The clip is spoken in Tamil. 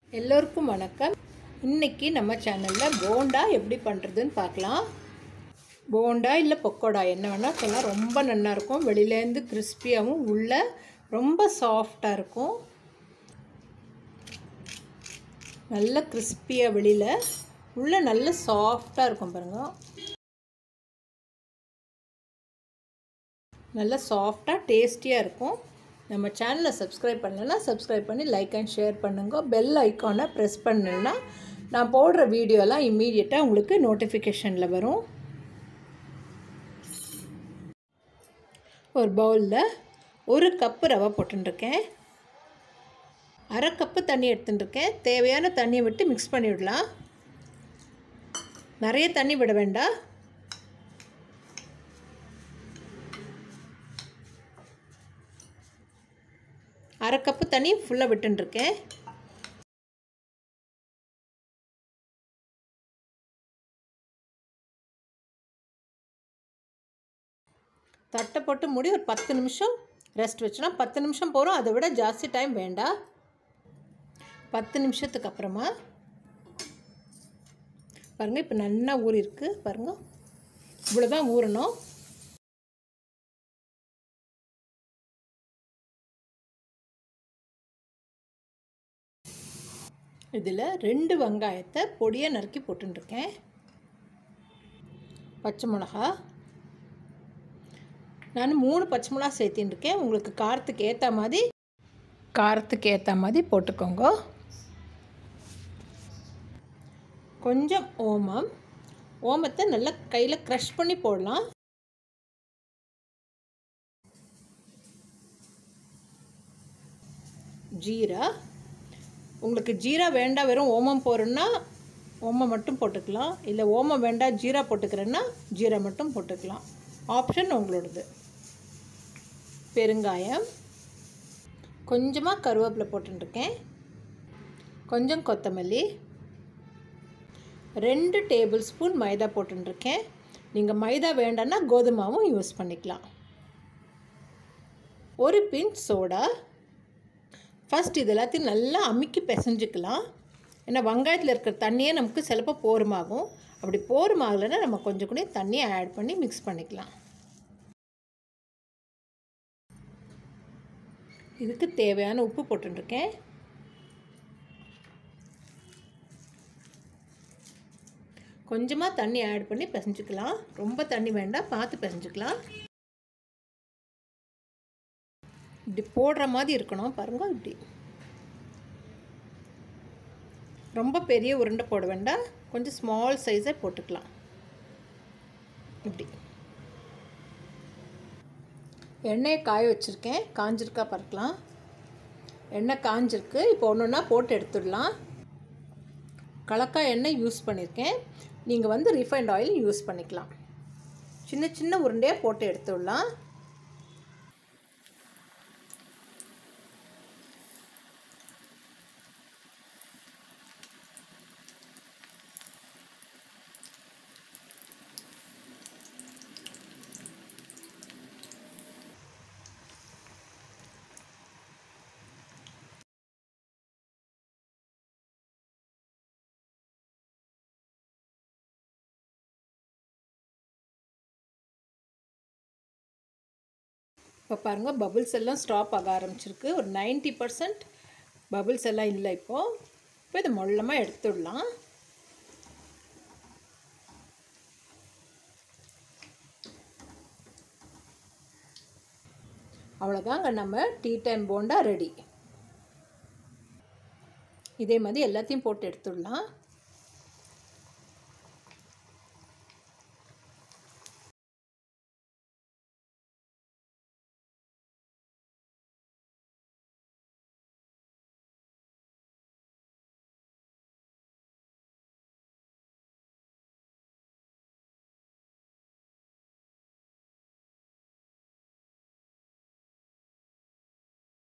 எல்லோருக்கும் வணக்கம் இன்னைக்கு நம்ம சேனலில் போண்டா எப்படி பண்ணுறதுன்னு பார்க்கலாம் போண்டா இல்லை பக்கோடா என்ன வேணால் சொல்லலாம் ரொம்ப நல்லா இருக்கும் வெளியிலேருந்து கிறிஸ்பியாகவும் உள்ள ரொம்ப சாஃப்டாக இருக்கும் நல்ல கிறிஸ்பியாக வெளியில் உள்ள நல்ல சாஃப்டாக இருக்கும் பாருங்கள் நல்ல சாஃப்டாக டேஸ்டியாக இருக்கும் நம்ம சேனலை சப்ஸ்கிரைப் பண்ணலைன்னா சப்ஸ்கிரைப் பண்ணி லைக் அண்ட் ஷேர் பண்ணுங்க பெல் ஐக்கானை ப்ரெஸ் பண்ணலைன்னா நான் போடுற வீடியோலாம் இம்மீடியட்டாக உங்களுக்கு நோட்டிஃபிகேஷனில் வரும் ஒரு பவுலில் ஒரு கப்பு ரவை போட்டுருக்கேன் அரை கப்பு தண்ணி எடுத்துட்டுருக்கேன் தேவையான தண்ணியை விட்டு மிக்ஸ் பண்ணி விடலாம் நிறைய தண்ணி விட வேண்டாம் அரை கப்பு தண்ணி ஃபுல்லாக விட்டுருக்கேன் தட்டை போட்டு மூடி ஒரு பத்து நிமிஷம் ரெஸ்ட் வச்சோன்னா பத்து நிமிஷம் போகிறோம் அதை விட ஜாஸ்தி டைம் வேண்டாம் பத்து நிமிஷத்துக்கு அப்புறமா பாருங்கள் இப்போ நல்லா ஊறிருக்கு பாருங்கள் இவ்வளோ தான் ஊறணும் இதில் ரெண்டு வெங்காயத்தை பொடியாக நறுக்கி போட்டுருக்கேன் பச்சை மிளகா நான் மூணு பச்சை மிளகா சேர்த்தின்ருக்கேன் உங்களுக்கு காரத்துக்கு ஏற்ற மாதிரி காரத்துக்கு ஏற்ற மாதிரி போட்டுக்கோங்க கொஞ்சம் ஓமம் ஓமத்தை நல்லா கையில் க்ரஷ் பண்ணி போடலாம் ஜீரா உங்களுக்கு ஜீரா வேண்டாம் வெறும் ஓமம் போடுறோன்னா ஓமம் மட்டும் போட்டுக்கலாம் இல்லை ஓமம் வேண்டாம் ஜீரா போட்டுக்கிறேன்னா ஜீரா மட்டும் போட்டுக்கலாம் ஆப்ஷன் உங்களோடது பெருங்காயம் கொஞ்சமாக கருவேப்பிலை போட்டுருக்கேன் கொஞ்சம் கொத்தமல்லி ரெண்டு டேபிள் ஸ்பூன் மைதா போட்டுருக்கேன் நீங்கள் மைதா வேண்டான்னா கோதுமாவும் யூஸ் பண்ணிக்கலாம் ஒரு பிஞ்ச் சோடா ஃபஸ்ட் இது எல்லாத்தையும் நல்லா அமுக்கி பிசைஞ்சிக்கலாம் ஏன்னா வெங்காயத்தில் இருக்கிற தண்ணியே நமக்கு சிலப்போ போருமாகும் அப்படி போருமாகலைன்னா நம்ம கொஞ்சம் கூட தண்ணியை ஆட் பண்ணி மிக்ஸ் பண்ணிக்கலாம் இதுக்கு தேவையான உப்பு போட்டுருக்கேன் கொஞ்சமாக தண்ணி ஆட் பண்ணி பிசைஞ்சிக்கலாம் ரொம்ப தண்ணி வேண்டாம் பார்த்து பிசைஞ்சிக்கலாம் இப்படி போடுற மாதிரி இருக்கணும் பாருங்க இப்படி ரொம்ப பெரிய உருண்டை போட வேண்டாம் கொஞ்சம் ஸ்மால் சைஸை போட்டுக்கலாம் இப்படி எண்ணெயை காய வச்சுருக்கேன் காஞ்சிருக்கா பறக்கலாம் எண்ணெய் காஞ்சிருக்கு இப்போ ஒன்று ஒன்றா போட்டு எடுத்துடலாம் கலக்காய் எண்ணெய் யூஸ் பண்ணியிருக்கேன் நீங்கள் வந்து ரிஃபைண்ட் ஆயில் யூஸ் பண்ணிக்கலாம் சின்ன சின்ன உருண்டையாக போட்டு எடுத்துடலாம் இப்போ பாருங்கள் பபுள்ஸ் எல்லாம் ஸ்டாப் ஆக ஆரம்பிச்சிருக்கு ஒரு நைன்ட்டி பர்சன்ட் பபுள்ஸ் எல்லாம் இல்லை இப்போது இப்போ இதை மொல்லமாக எடுத்துடலாம் அவ்வளோதாங்க நம்ம டீ டைம் போண்டா ரெடி இதே மாதிரி எல்லாத்தையும் போட்டு எடுத்துடலாம்